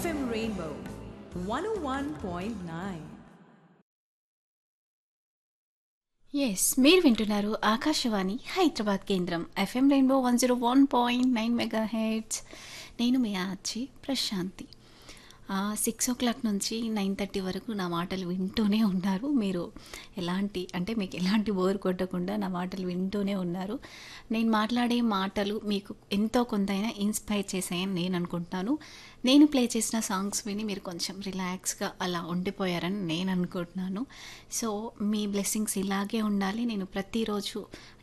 FM Rainbow 101.9. Yes మీరు వింటున్నారు ఆకాశవాణి హైదరాబాద్ కేంద్రం FM rainbow one zero one point nine megahertz నేను మీ Achi Prashanti six o'clock నుంచి నైన్ థర్టీ వరకు నా మాటలు వింటూనే ఉన్నారు మీరు ఎలాంటి అంటే మీకు ఎలాంటి బోర్ కొట్టకుండా నా మాటలు వింటూనే ఉన్నారు నేను మాట్లాడే మాటలు మీకు ఎంతో కొంతైనా ఇన్స్పైర్ చేశాయని నేను అనుకుంటున్నాను నేను ప్లే చేసిన సాంగ్స్ విని మీరు కొంచెం రిలాక్స్గా అలా ఉండిపోయారని నేను అనుకుంటున్నాను సో మీ బ్లెస్సింగ్స్ ఇలాగే ఉండాలి నేను ప్రతిరోజు